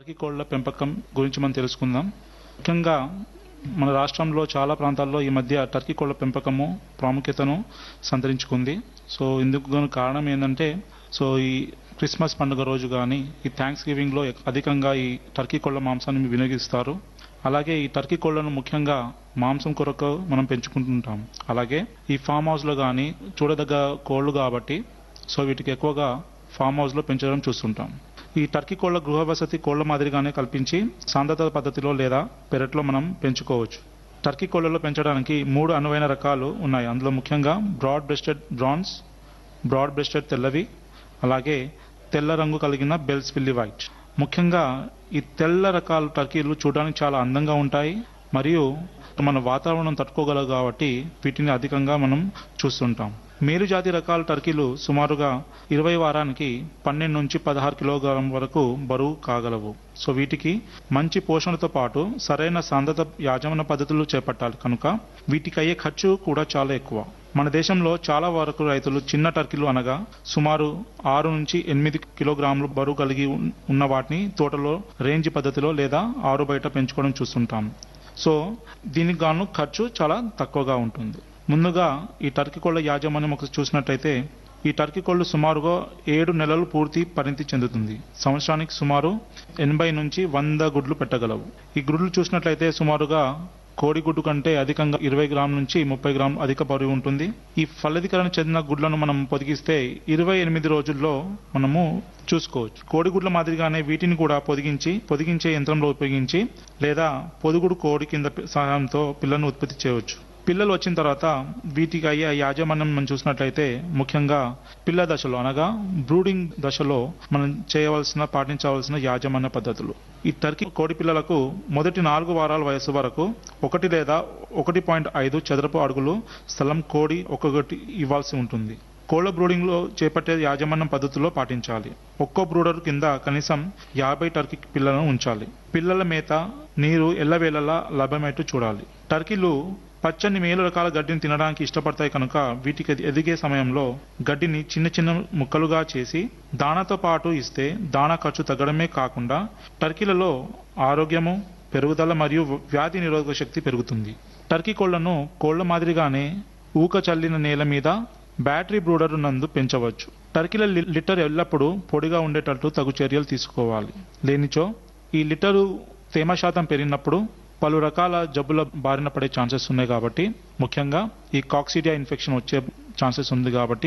Turkey కోళ్ల పెంపకం గురించి మనం తెలుసుకుందాం ముఖ్యంగా మన రాష్ట్రంలో చాలా ప్రాంతాల్లో ఈ మధ్య టర్కీ కోళ్ల పెంపకము ప్రాముఖ్యతను సంతరించుకుంది సో ఇందుకు గల కారణం ఏంటంటే సో ఈ క్రిస్మస్ పండుగ రోజు కానీ ఈ థ్యాంక్స్ గివింగ్లో అధికంగా ఈ టర్కీ కోళ్ల మాంసాన్ని వినియోగిస్తారు అలాగే ఈ టర్కీ కోళ్లను ముఖ్యంగా మాంసం కొరకు మనం పెంచుకుంటుంటాం అలాగే ఈ ఫామ్ హౌస్లో కానీ చూడదగ్గ కోళ్ళు కాబట్టి సో వీటికి ఎక్కువగా ఫామ్ హౌస్లో పెంచడం చూస్తుంటాం ఈ టర్కీ కోళ్ల గృహ వసతి కోళ్ల మాదిరిగానే కల్పించి సాంద్రత పద్ధతిలో లేదా పెరట్లో మనం పెంచుకోవచ్చు టర్కీ కోళ్లలో పెంచడానికి మూడు అనువైన రకాలు ఉన్నాయి అందులో ముఖ్యంగా broad breasted bronze broad breasted తెల్లవి అలాగే తెల్ల రంగు కలిగిన బెల్స్ పిల్లి వైట్ ముఖ్యంగా ఈ తెల్ల రకాల టర్కీలు చూడడానికి చాలా అందంగా ఉంటాయి మరియు మన వాతావరణం తట్టుకోగలవు కాబట్టి వీటిని అధికంగా మనం చూస్తుంటాం మేలు జాతి రకాల టర్కీలు సుమారుగా ఇరవై వారానికి పన్నెండు నుంచి పదహారు కిలోగ్రాం వరకు బరువు కాగలవు సో వీటికి మంచి పోషణతో పాటు సరైన సాంద్రత యాజమాన్య పద్ధతులు చేపట్టాలి కనుక వీటికి అయ్యే ఖర్చు కూడా చాలా ఎక్కువ మన దేశంలో చాలా వరకు రైతులు చిన్న టర్కీలు అనగా సుమారు ఆరు నుంచి ఎనిమిది కిలోగ్రాములు బరువు కలిగి ఉన్- ఉన్న వాటిని తోటలో రేంజ్ పద్ధతిలో లేదా ఆరు బయట పెంచుకోవడం చూస్తుంటాం సో దీనికి గాను ఖర్చు చాలా తక్కువగా ఉంటుంది ముందుగా ఈ టర్కీ కోళ్ల యాజమాన్యం ఒకటి చూసినట్టయితే ఈ టర్కీ కోళ్లు సుమారుగా ఏడు నెలలు పూర్తి పరిణతి చెందుతుంది సంవత్సరానికి సుమారు ఎనభై నుంచి వంద గుడ్లు పెట్టగలవు ఈ గుడ్లు చూసినట్లయితే సుమారుగా కోడిగుడ్డు కంటే అధికంగా ఇరవై గ్రాముల నుంచి ముప్పై గ్రాములు అధిక బరువు ఉంటుంది ఈ ఫలదీకరణ చెందిన గుడ్లను మనం పొదిగిస్తే ఇరవై ఎనిమిది రోజుల్లో మనము చూసుకోవచ్చు కోడిగుడ్ల మాదిరిగానే వీటిని కూడా పొదిగించి పొదిగించే యంత్రంలో ఉపయోగించి లేదా పొదుగుడు కోడి కింద సహాయంతో పిల్లలను ఉత్పత్తి చేయవచ్చు పిల్లలు వచ్చిన తర్వాత వీటికి అయ్యే యాజమాన్యం మనం చూసినట్లయితే ముఖ్యంగా పిల్ల దశలో అనగా బ్రూడింగ్ దశలో మనం చేయవలసిన పాటించవలసిన యాజమాన్య పద్ధతులు ఈ టర్కీ కోడి పిల్లలకు మొదటి నాలుగు వారాల వయసు వరకు ఒకటి లేదా ఒకటి పాయింట్ ఐదు చదరపు అడుగులు స్థలం కోడి ఒక్కొక్కటి ఇవ్వాల్సి ఉంటుంది కోళ్ల బ్రూడింగ్ లో చేపట్టే యాజమాన్యం పద్ధతిలో పాటించాలి ఒక్కో బ్రూడర్ కింద కనీసం యాభై టర్కీ పిల్లలను ఉంచాలి పిల్లల మేత నీరు ఎల్లవేళలా లభ్యమేట్టు చూడాలి టర్కీలు పచ్చని మేలు రకాల గడ్డిని తినడానికి ఇష్టపడతాయి కనుక వీటికి ఎదిగే సమయంలో గడ్డిని చిన్న చిన్న ముక్కలుగా చేసి దానాతో పాటు ఇస్తే దానా ఖర్చు తగ్గడమే కాకుండా టర్కీలలో ఆరోగ్యము పెరుగుదల మరియు వ్యాధి నిరోధక శక్తి పెరుగుతుంది టర్కీ కోళ్లను కోళ్ల మాదిరిగానే ఊక చల్లిన నేల మీద బ్యాటరీ బ్రూడర్ నందు పెంచవచ్చు టర్కీల లి- లిటర్ ఎల్లప్పుడూ పొడిగా ఉండేటట్టు తగు చర్యలు తీసుకోవాలి లేనిచో ఈ లిటరు తేమ శాతం పెరిగినప్పుడు పలు రకాల జబ్బుల బారిన పడే ఛాన్సెస్ ఉన్నాయి కాబట్టి ముఖ్యంగా ఈ కాక్సిడియా ఇన్ఫెక్షన్ వచ్చే ఛాన్సెస్ ఉంది కాబట్టి